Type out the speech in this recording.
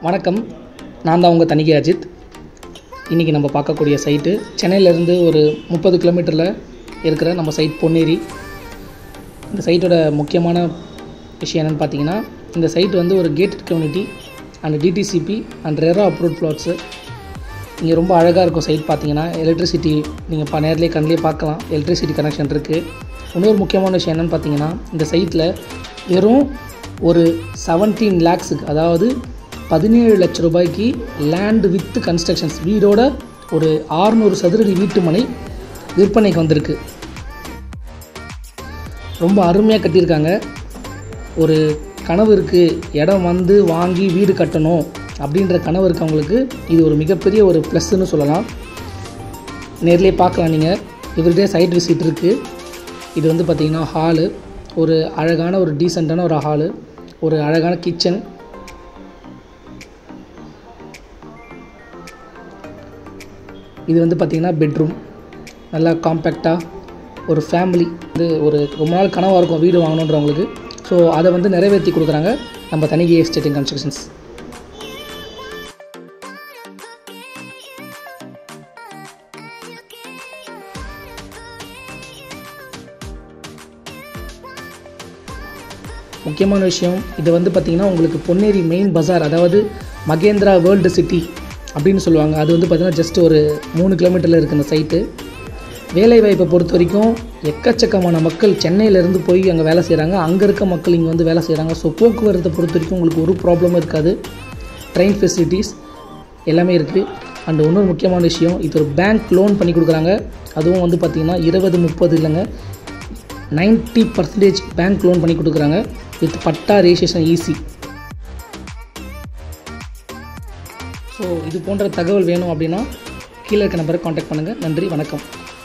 வணக்கம் நான் தான் உங்கள் தனிகை அஜித் இன்றைக்கி நம்ம பார்க்கக்கூடிய சைட்டு சென்னையிலேருந்து ஒரு முப்பது கிலோமீட்டரில் இருக்கிற நம்ம சைட் பொன்னேரி இந்த சைட்டோட முக்கியமான விஷயம் என்னென்னு பார்த்தீங்கன்னா இந்த சைட் வந்து ஒரு gated community and DTCP and RERA approve flats இங்கே ரொம்ப அழகாக இருக்கும் சைட் பார்த்தீங்கன்னா எலக்ட்ரிசிட்டி நீங்கள் பா நேர்லேயே கண்ணிலே பார்க்கலாம் எலக்ட்ரிசிட்டி கனெக்ஷன் இருக்குது இன்னொரு முக்கியமான விஷயம் என்னென்னு பார்த்தீங்கன்னா இந்த சைட்டில் வெறும் ஒரு செவன்டீன் லேக்ஸுக்கு அதாவது பதினேழு லட்ச ரூபாய்க்கு லேண்டு வித் கன்ஸ்ட்ரக்ஷன்ஸ் வீடோட ஒரு ஆறுநூறு சதுரடி வீட்டு மனை விற்பனைக்கு வந்திருக்கு ரொம்ப அருமையாக கட்டியிருக்காங்க ஒரு கனவு இருக்குது இடம் வந்து வாங்கி வீடு கட்டணும் அப்படின்ற கனவு இருக்கவங்களுக்கு இது ஒரு மிகப்பெரிய ஒரு ப்ளஸ்ன்னு சொல்லலாம் நேர்லேயே பார்க்கலாம் நீங்கள் இவர்கிட்டே சைட் விசிட் இருக்குது இது வந்து பார்த்திங்கன்னா ஹாலு ஒரு அழகான ஒரு டீசெண்டான ஒரு ஹாலு ஒரு அழகான கிச்சன் இது வந்து பார்த்திங்கன்னா பெட்ரூம் நல்லா காம்பேக்டாக ஒரு ஃபேமிலி வந்து ஒரு ரொம்ப நாள் கனவாக இருக்கும் வீடு வாங்கணுன்றவங்களுக்கு ஸோ அதை வந்து நிறைவேற்றி கொடுக்குறாங்க நம்ம தனிகை எஸ்டேட் அண்ட் கன்ஸ்ட்ரக்ஷன்ஸ் முக்கியமான விஷயம் இது வந்து பார்த்திங்கன்னா உங்களுக்கு பொன்னேரி மெயின் பஜார் அதாவது மகேந்திரா வேர்ல்டு சிட்டி அப்படின்னு சொல்லுவாங்க அது வந்து பார்த்திங்கன்னா ஜஸ்ட் ஒரு மூணு கிலோமீட்டரில் இருக்குது இந்த சைட்டு வேலைவாய்ப்பை பொறுத்த வரைக்கும் எக்கச்சக்கமான மக்கள் சென்னையிலேருந்து போய் அங்கே வேலை செய்கிறாங்க அங்கே இருக்க மக்கள் இங்கே வந்து வேலை செய்கிறாங்க ஸோ போக்குவரத்தை பொறுத்த வரைக்கும் உங்களுக்கு ஒரு ப்ராப்ளமும் இருக்காது ட்ரெயின் ஃபெசிலிட்டிஸ் எல்லாமே இருக்குது அண்ட் இன்னொரு முக்கியமான விஷயம் இது ஒரு பேங்க் லோன் பண்ணி கொடுக்குறாங்க அதுவும் வந்து பார்த்திங்கன்னா இருபது முப்பது இல்லைங்க நைன்ட்டி பர்சன்டேஜ் பேங்க் லோன் பண்ணி கொடுக்குறாங்க with patta registration easy so இது போன்ற தகவல் வேணும் அப்படின்னா கீழே இருக்க நம்பரை காண்டாக்ட் பண்ணுங்கள் நன்றி வணக்கம்